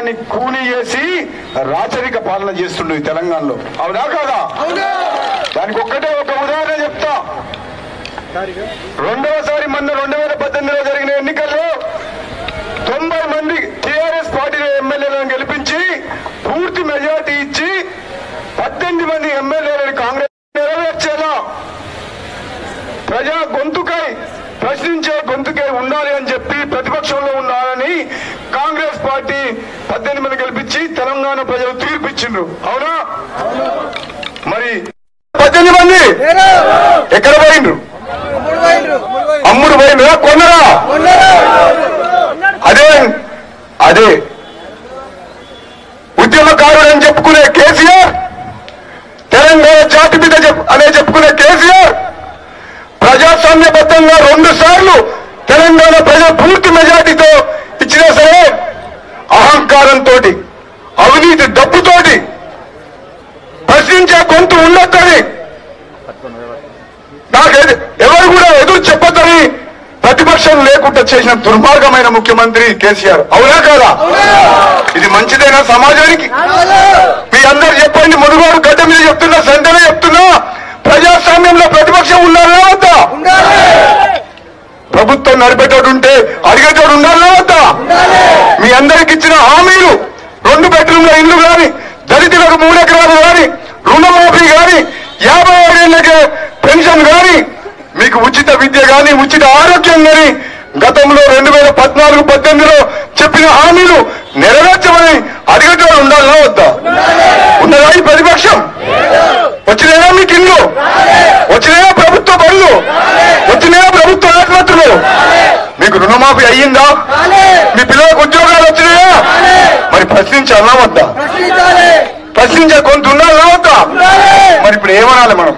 రైతాంగాన్ని కూలీ చేసి రాచరిక పాలన చేస్తుండు ఈ తెలంగాణలో అవునా కాదా దానికి ఒక్కటే ఒక ఉదాహరణ చెప్తా రెండవసారి మొన్న రెండు వేల పద్దెనిమిదిలో జరిగిన ఎన్నికల్లో తొంభై మంది టిఆర్ఎస్ పార్టీ ఎమ్మెల్యేలను గెలిపించి పూర్తి మెజార్టీ ఇచ్చి పద్దెనిమిది మంది ఎమ్మెల్యేలను కాంగ్రెస్ నెరవేర్చేలా ప్రజా గొంతుకై ప్రశ్నించే గొంతుకై ఉండాలి అని చెప్పి ప్రతిపక్షంలో ఉండాలని కాంగ్రెస్ పార్టీ పద్దెనిమిది మంది గెలిపించి తెలంగాణ ప్రజలు తీర్పిచ్చిండ్రు అవునా మరి పద్దెనిమిది మంది ఎక్కడ పోయిండ్రు అమ్ముడు పోయిండ్రా కొన్నరా అదే అదే ఉద్యమకారుడు అని చెప్పుకునే కేసీఆర్ తెలంగాణ జాతి మీద చెప్- అనే చెప్పుకునే కేసీఆర్ ప్రజాస్వామ్యబద్ధంగా రెండు సార్లు తెలంగాణ ప్రజలు పూర్తి మెజార్టీతో ఇచ్చినా సరే అహంకారంతో అవినీతి డబ్బుతోటి ప్రశ్నించే గొంతు ఉండొద్దని నాకేది ఎవరు కూడా ఎదురు చెప్పొద్దని ప్రతిపక్షం లేకుండా చేసిన దుర్మార్గమైన ముఖ్యమంత్రి కేసీఆర్ అవునా కాదా ఇది మంచిదేనా సమాజానికి మీ అందరు చెప్పండి మునుగోడు గడ్డ మీద చెప్తున్నా సంతనే చెప్తున్నా ప్రజాస్వామ్యంలో ప్రతిపక్షం ఉండాలా వద్దా ప్రభుత్వం నడిపేటోడు ఉంటే అడిగేటోడు ఉండాలా వద్దా మీ అందరికి ఇచ్చిన హామీలు రెండు బెడ్రూమ్ల ఇల్లు గాని దళితులకు మూడెకరాలు గాని రుణమాఫీ గాని యాభై ఏళ్ళకే పెన్షన్ గాని మీకు ఉచిత విద్య గాని ఉచిత ఆరోగ్యం గాని గతంలో రెండు వేల పద్నాలుగు పద్దెనిమిదిలో చెప్పిన హామీలు నెరవేర్చమని అడిగేటోడు ఉండాలా వద్దా ఉన్నదా ఈ ప్రతిపక్షం వచ్చినాయా మీకు ఇల్లు వచ్చినాయా ప్రభుత్వ బళ్ళు వచ్చినాయా ప్రభుత్వ ఆసుపత్రులు మీకు రుణమాఫీ అయ్యిందా మీ పిల్లలకు ఉద్యోగాలు వచ్చినాయా మరి ప్రశ్నించాలా వద్దా ప్రశ్నించే కొంత ఉండాలా వద్దా మరి ఇప్పుడు ఏమనాలి మనం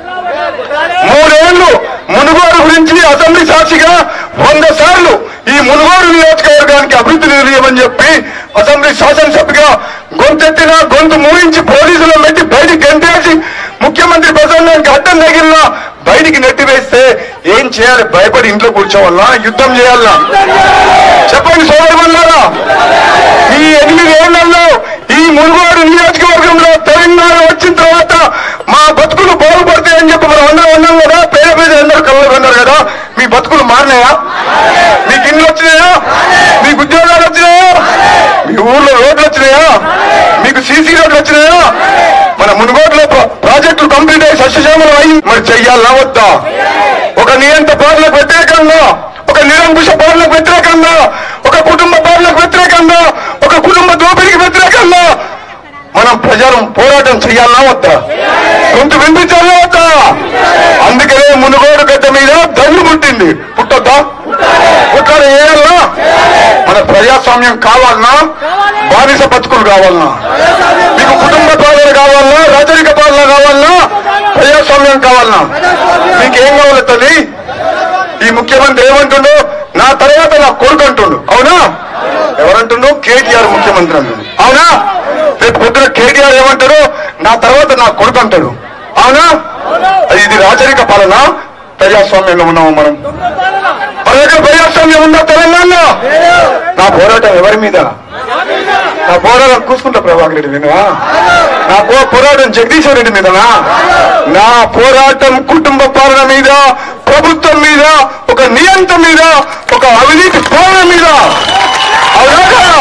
మూడేళ్లు మునుగోడు గురించి అసెంబ్లీ సాక్షిగా వంద సార్లు ఈ మునుగోడు నియోజకవర్గానికి అభివృద్ధి నిర్ణయమని చెప్పి అసెంబ్లీ శాసనసభ్యుగా గొంతెత్తిన గొంతు మూయించి పోలీసులు పెట్టి బయటికి గంటేసి ముఖ్యమంత్రి ప్రసంగానికి అడ్డం తగిలిన బయటికి నెట్టివేస్తే ఏం చేయాలి భయపడి ఇంట్లో కూర్చోవాలా యుద్ధం చేయాలా చెప్పండి సోదరులారా ఈ ఎనిమిది ఏళ్లలో ఈ మునుగోడు నియోజకవర్గంలో తెలంగాణ వచ్చిన తర్వాత మా బతుకులు బాగుపడతాయని చెప్పి మనం అందరం ఉన్నాం కదా పేద పేద అందరూ కళ్ళు ఉన్నారు కదా మీ బతుకులు మారినాయా మీకు ఇండ్లు వచ్చినాయా మీకు ఉద్యోగాలు వచ్చినాయా మీ ఊర్లో రోడ్లు వచ్చినాయా మీకు సీసీ రోడ్లు వచ్చినాయా మన మునుగోడులో ప్ర- ప్రాజెక్టులు కంప్లీట్ అయ్యి సస్యశ్యామలం అయ్యి మరి చెయ్యాలా వద్దా ఒక నియంత పాలనకు వ్యతిరేకంగా ఒక నిరంకుశ పాలనకు వ్యతిరేకంగా ఒక కుటుంబ పాలనకు వ్యతిరేకంగా ఒక కుటుంబ దోపిడీకి వ్యతిరేకంగా మనం ప్రజలు పోరాటం చేయాలా వద్దా గొంతు వినిపించాలా వద్దా అందుకనే మునుగోడు గడ్డ మీద దండు పుట్టింది పుట్టొద్దా పుట్టాలి వేయాలనా మన ప్రజాస్వామ్యం కావాలన్నా బానిస బతుకులు కావాలన్నా మీకు కుటుంబ పాలన కావాలన్నా రాజరిక పాలన కావాలన్నా ప్రజాస్వామ్యం కావాలన్నా మీకేం కావాలి తల్లి ఈ ముఖ్యమంత్రి ఏమంటుండు నా తర్వాత నా కొడుకు అంటుండు అవునా ఎవరంటుండు కేటీఆర్ ముఖ్యమంత్రి అంటుండు అవునా రేపు పొద్దున కేటీఆర్ ఏమంటాడు నా తర్వాత నా కొడుకు అంటాడు అవునా అది ఇది రాజరిక పాలన ప్రజాస్వామ్యంలో ఉన్నాము మనం మన దగ్గర ప్రజాస్వామ్యం ఉందా తెలంగాణలో నా పోరాటం ఎవరి మీద నా పోరాటం కూసుకుంటా ప్రభాకర్ రెడ్డి మీదనా నా పో- పోరాటం జగదీశ్వర్ రెడ్డి మీదనా నా పోరాటం కుటుంబ పాలన మీద ప్రభుత్వం మీద ఒక నియంత మీద ఒక అవినీతి పాలన మీద అవునా కదా?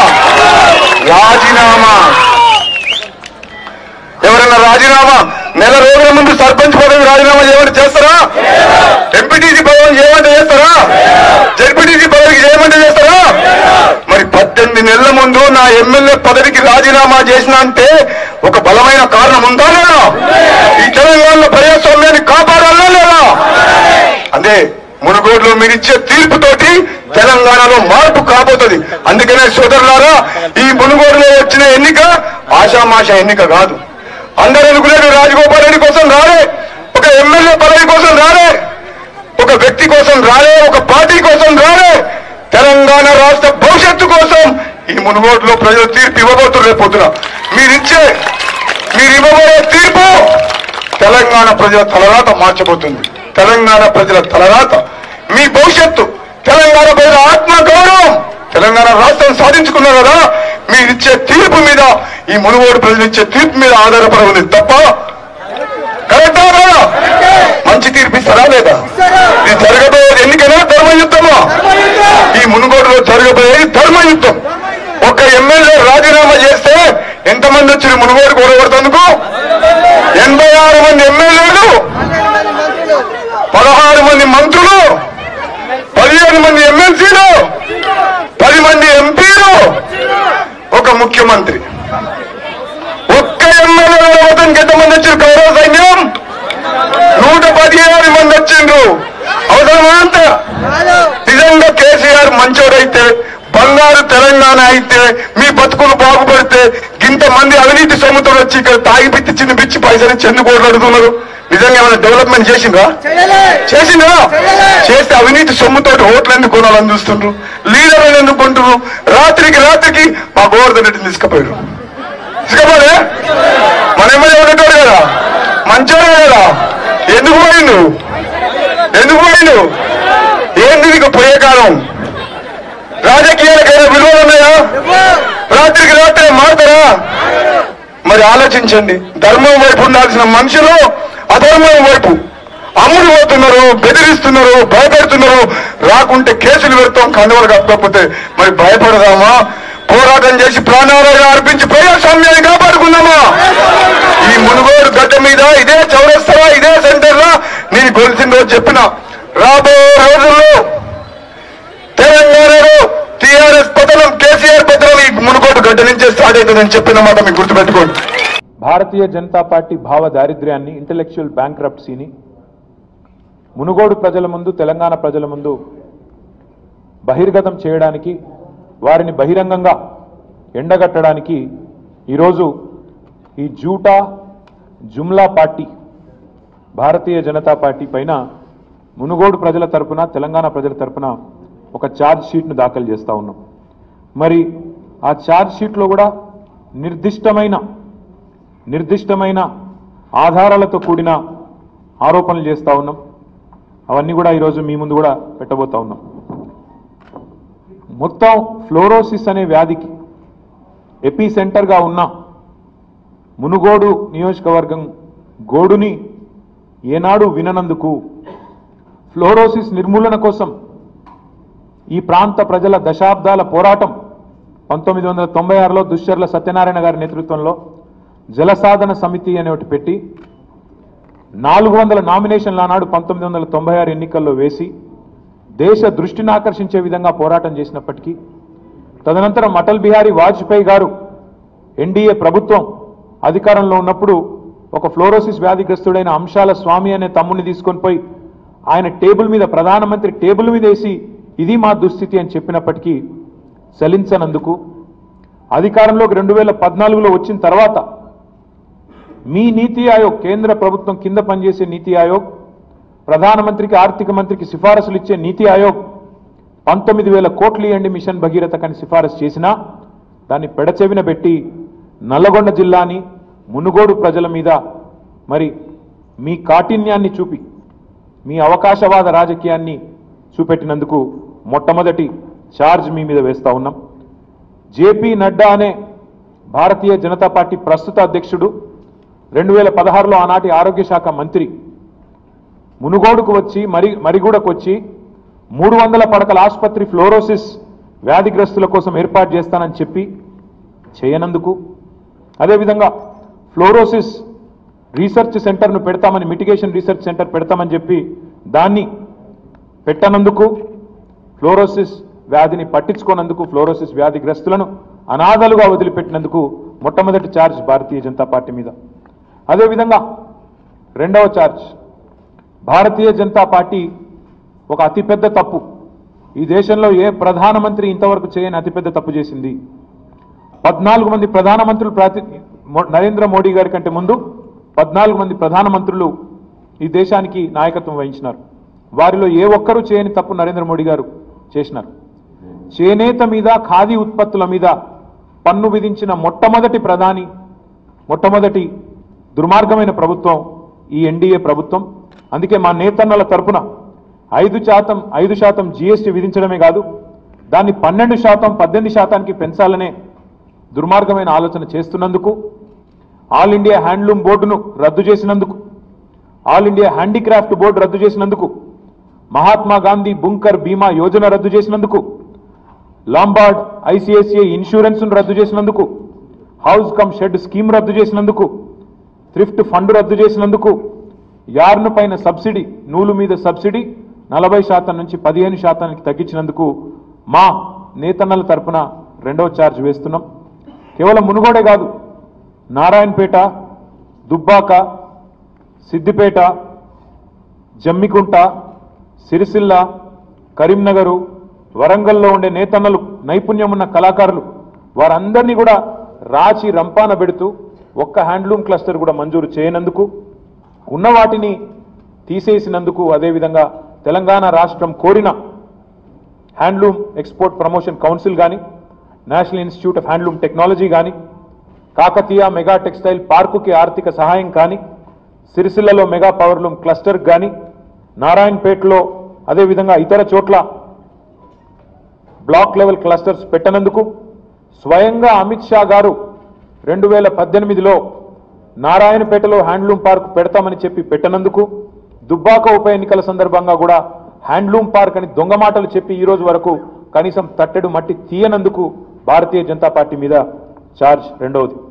రాజీనామా ఎవరైనా రాజీనామా నెల రోజుల ముందు సర్పంచ్ పదవి రాజీనామా చేయమంటే చేస్తారా ఎంపీటీసీ పదవి చేయమంటే చేస్తారా జడ్పీటీసీ పదవికి చేయమంటే చేస్తారా మరి పద్దెనిమిది నెలల ముందు నా ఎమ్మెల్యే పదవికి రాజీనామా చేసిన అంటే ఒక బలమైన కారణం ఉందా లేదా ఈ తెలంగాణలో ప్రజాస్వామ్యాన్ని కాపాడాలా లేదా అదే మునుగోడులో మీరు ఇచ్చే తీర్పుతోటి తెలంగాణలో మార్పు కాబోతుంది అందుకనే సోదరులారా ఈ మునుగోడులో వచ్చిన ఎన్నిక ఆషామాష ఎన్నిక కాదు అందరూ అనుకునేది రాజగోపాల్ రెడ్డి కోసం రాలే ఒక ఎమ్మెల్యే పదవి కోసం రాలే ఒక వ్యక్తి కోసం రాలే ఒక పార్టీ కోసం రాలే తెలంగాణ రాష్ట్ర భవిష్యత్తు కోసం ఈ మునుగోడులో ప్రజలు తీర్పు ఇవ్వబోతున్నారు రేపు పొద్దున మీరిచ్చే మీరు ఇవ్వబోయే తీర్పు తెలంగాణ ప్రజల తలరాత మార్చబోతుంది తెలంగాణ ప్రజల తలరాత మీ భవిష్యత్తు తెలంగాణ ప్రజల ఆత్మ గౌరవం తెలంగాణ రాష్ట్రం సాధించుకున్నారు కదా మీరిచ్చే తీర్పు మీద ఈ మునుగోడు ప్రజలు ఇచ్చే తీర్పు మీద ఆధారపడి ఉంది తప్ప కరెక్టా కాదా? మంచి తీర్పు ఇస్తారా లేదా ఇది జరగబోయేది ఎన్నికైనా ధర్మయుద్ధమా ఈ మునుగోడులో జరగబోయేది ధర్మయుద్ధం ఒక ఎమ్మెల్యే రాజీనామా చేస్తే ఎంతమంది వచ్చి మునుగోడు కూడగొడుతందుకు ఎనభై ఆరు మంది ఎమ్మెల్యేలు పదహారు మంది మంత్రులు పదిహేను మంది ఎమ్మెల్సీలు పది మంది ఎంపీలు ఒక ముఖ్యమంత్రి ఒక్క ఎమ్మెల్యే వద్దనికి ఎంతమంది వచ్చారు గౌరవ సైన్యం నూట పదిహేను మంది వచ్చిండ్రు అవసరమా అంత నిజంగా కేసీఆర్ మంచోడైతే బంగారు తెలంగాణ అయితే మీ బతుకులు బాగుపడితే ఇంత మంది అవినీతి సొమ్ముతో వచ్చి ఇక్కడ తాగి పిచ్చి చిన్న పిచ్చి పైసలు చెందు కోట్లాడుతున్నారు నిజంగా ఏమైనా డెవలప్మెంట్ చేసిండ్రా చేసిండ్రా చేస్తే అవినీతి సొమ్ముతో ఓట్లు ఎందుకు కొనాలని చూస్తుండ్రు లీడర్లను ఎందుకు కొంటున్నారు రాత్రికి రాత్రికి మా గోవర్ధన్ రెడ్డిని తీసుకుపోయారు తీసుకుపోలే మన ఎమ్మెల్యే ఉండేటోడు కదా మంచోడే కదా ఎందుకు పోయిండు ఎందుకు పోయిండు ఏంది నీకు పోయే కాలం రాజకీయాలకైనా విలువలు ఉన్నాయా రాత్రికి రాత్రి మారుతారా మరి ఆలోచించండి ధర్మం వైపు ఉండాల్సిన మనుషులు అధర్మం వైపు అమ్ముడు పోతున్నారు బెదిరిస్తున్నారు భయపెడుతున్నారు రాకుంటే కేసులు పెడతాం కండువలు కప్పకపోతే మరి భయపడదామా పోరాటం చేసి ప్రాణాలను అర్పించి ప్రజాస్వామ్యాన్ని కాపాడుకుందామా ఈ మునుగోడు గడ్డ మీద ఇదే చౌరస్తరా ఇదే సెంటర్ లా నేను గొలిసిన రోజు చెప్పిన రాబో రోజుల్లో తెలంగాణలో టీఆర్ఎస్ పతనం కేసీఆర్ పతనం ఈ మునుగోడు గడ్డ నుంచే స్టార్ట్ అవుతుందని చెప్పిన మాట మీకు గుర్తుపెట్టుకోండి భారతీయ జనతా పార్టీ భావ దారిద్ర్యాన్ని ఇంటలెక్చువల్ బ్యాంక్రప్సీని మునుగోడు ప్రజల ముందు తెలంగాణ ప్రజల ముందు బహిర్గతం చేయడానికి వారిని బహిరంగంగా ఎండగట్టడానికి ఈరోజు ఈ జూటా జుమ్లా పార్టీ భారతీయ జనతా పార్టీ పైన మునుగోడు ప్రజల తరపున తెలంగాణ ప్రజల తరపున ఒక ఛార్జ్ షీట్ను దాఖలు చేస్తూ ఉన్నాం మరి ఆ ఛార్జ్ షీట్లో కూడా నిర్దిష్టమైన నిర్దిష్టమైన ఆధారాలతో కూడిన ఆరోపణలు చేస్తూ ఉన్నాం అవన్నీ కూడా ఈరోజు మీ ముందు కూడా పెట్టబోతా ఉన్నాం మొత్తం ఫ్లోరోసిస్ అనే వ్యాధికి ఎపీ సెంటర్గా ఉన్న మునుగోడు నియోజకవర్గం గోడుని ఏనాడు విననందుకు ఫ్లోరోసిస్ నిర్మూలన కోసం ఈ ప్రాంత ప్రజల దశాబ్దాల పోరాటం పంతొమ్మిది వందల తొంభై ఆరులో దుశ్చర్ల సత్యనారాయణ గారి నేతృత్వంలో జలసాధన సమితి అనే ఒకటి పెట్టి నాలుగు వందల నామినేషన్లు ఆనాడు పంతొమ్మిది వందల తొంభై ఆరు ఎన్నికల్లో వేసి దేశ దృష్టిని ఆకర్షించే విధంగా పోరాటం చేసినప్పటికీ తదనంతరం అటల్ బిహారీ వాజ్పేయి గారు ఎన్డీఏ ప్రభుత్వం అధికారంలో ఉన్నప్పుడు ఒక ఫ్లోరోసిస్ వ్యాధిగ్రస్తుడైన అంశాల స్వామి అనే తమ్ముడిని తీసుకొని పోయి ఆయన టేబుల్ మీద ప్రధానమంత్రి టేబుల్ మీద వేసి ఇది మా దుస్థితి అని చెప్పినప్పటికీ చలించనందుకు అధికారంలోకి రెండు వేల పద్నాలుగులో వచ్చిన తర్వాత మీ నీతి ఆయోగ్ కేంద్ర ప్రభుత్వం కింద పనిచేసే నీతి ఆయోగ్ ప్రధానమంత్రికి ఆర్థిక మంత్రికి సిఫారసులు ఇచ్చే నీతి ఆయోగ్ పంతొమ్మిది వేల కోట్లు ఇవ్వండి మిషన్ భగీరథ కని సిఫారసు చేసినా దాన్ని పెడచెవిన పెట్టి నల్లగొండ జిల్లాని మునుగోడు ప్రజల మీద మరి మీ కాఠిన్యాన్ని చూపి మీ అవకాశవాద రాజకీయాన్ని చూపెట్టినందుకు మొట్టమొదటి ఛార్జ్ మీ మీద వేస్తా ఉన్నాం జేపీ నడ్డా అనే భారతీయ జనతా పార్టీ ప్రస్తుత అధ్యక్షుడు రెండు వేల పదహారులో ఆనాటి ఆరోగ్య శాఖ మంత్రి మునుగోడుకు వచ్చి మరి మరిగూడకు వచ్చి మూడు వందల పడకల ఆసుపత్రి ఫ్లోరోసిస్ వ్యాధిగ్రస్తుల కోసం ఏర్పాటు చేస్తానని చెప్పి చేయనందుకు అదేవిధంగా ఫ్లోరోసిస్ రీసెర్చ్ సెంటర్ను పెడతామని మిటిగేషన్ రీసెర్చ్ సెంటర్ పెడతామని చెప్పి దాన్ని పెట్టనందుకు ఫ్లోరోసిస్ వ్యాధిని పట్టించుకోనందుకు ఫ్లోరోసిస్ వ్యాధిగ్రస్తులను అనాథలుగా వదిలిపెట్టినందుకు మొట్టమొదటి ఛార్జ్ భారతీయ జనతా పార్టీ మీద అదేవిధంగా రెండవ ఛార్జ్ భారతీయ జనతా పార్టీ ఒక అతిపెద్ద తప్పు ఈ దేశంలో ఏ ప్రధానమంత్రి ఇంతవరకు చేయని అతిపెద్ద తప్పు చేసింది పద్నాలుగు మంది ప్రధానమంత్రులు ప్రాతి మో- నరేంద్ర మోడీ గారి కంటే ముందు పద్నాలుగు మంది ప్రధానమంత్రులు ఈ దేశానికి నాయకత్వం వహించినారు వారిలో ఏ ఒక్కరూ చేయని తప్పు నరేంద్ర మోడీ గారు చేసినారు చేనేత మీద ఖాదీ ఉత్పత్తుల మీద పన్ను విధించిన మొట్టమొదటి ప్రధాని మొట్టమొదటి దుర్మార్గమైన ప్రభుత్వం ఈ ఎన్డీఏ ప్రభుత్వం అందుకే మా నేతన్నల తరపున ఐదు శాతం ఐదు శాతం జీఎస్టీ విధించడమే కాదు దాన్ని పన్నెండు శాతం పద్దెనిమిది శాతానికి పెంచాలనే దుర్మార్గమైన ఆలోచన చేస్తున్నందుకు ఆల్ ఇండియా హ్యాండ్లూమ్ బోర్డును రద్దు చేసినందుకు ఆల్ ఇండియా హ్యాండీక్రాఫ్ట్ బోర్డు రద్దు చేసినందుకు మహాత్మా గాంధీ బుంకర్ బీమా యోజన రద్దు చేసినందుకు లాంబార్డ్ ఐసిఐసిఐ ఇన్సూరెన్స్ రద్దు చేసినందుకు హౌస్ కమ్ షెడ్ స్కీమ్ రద్దు చేసినందుకు థ్రిఫ్ట్ ఫండ్ రద్దు చేసినందుకు యార్న్ పైన సబ్సిడీ నూలు మీద సబ్సిడీ నలభై శాతం నుంచి పదిహేను శాతానికి తగ్గించినందుకు మా నేతన్నల తరపున రెండవ ఛార్జ్ వేస్తున్నాం కేవలం మునుగోడే కాదు నారాయణపేట దుబ్బాక సిద్దిపేట జమ్మికుంట సిరిసిల్ల కరీంనగరు వరంగల్లో ఉండే నేతన్నలు నైపుణ్యం ఉన్న కళాకారులు వారందరినీ కూడా రాచి రంపాన పెడుతూ ఒక్క హ్యాండ్లూమ్ క్లస్టర్ కూడా మంజూరు చేయనందుకు ఉన్న వాటిని తీసేసినందుకు అదేవిధంగా తెలంగాణ రాష్ట్రం కోరిన హ్యాండ్లూమ్ ఎక్స్పోర్ట్ ప్రమోషన్ కౌన్సిల్ కానీ national institute of handloom technology కానీ కాకతీయ మెగా టెక్స్టైల్ పార్కుకి ఆర్థిక సహాయం కానీ సిరిసిల్లలో మెగా పవర్లూమ్ క్లస్టర్ కానీ నారాయణపేటలో అదేవిధంగా ఇతర చోట్ల బ్లాక్ లెవెల్ క్లస్టర్స్ పెట్టనందుకు స్వయంగా అమిత్ షా గారు రెండు వేల పద్దెనిమిదిలో నారాయణపేటలో హ్యాండ్లూమ్ పార్క్ పెడతామని చెప్పి పెట్టనందుకు దుబ్బాక ఉప ఎన్నికల సందర్భంగా కూడా హ్యాండ్లూమ్ పార్క్ అని దొంగ మాటలు చెప్పి ఈ రోజు వరకు కనీసం తట్టెడు మట్టి తీయనందుకు భారతీయ జనతా పార్టీ మీద ఛార్జ్ రెండవది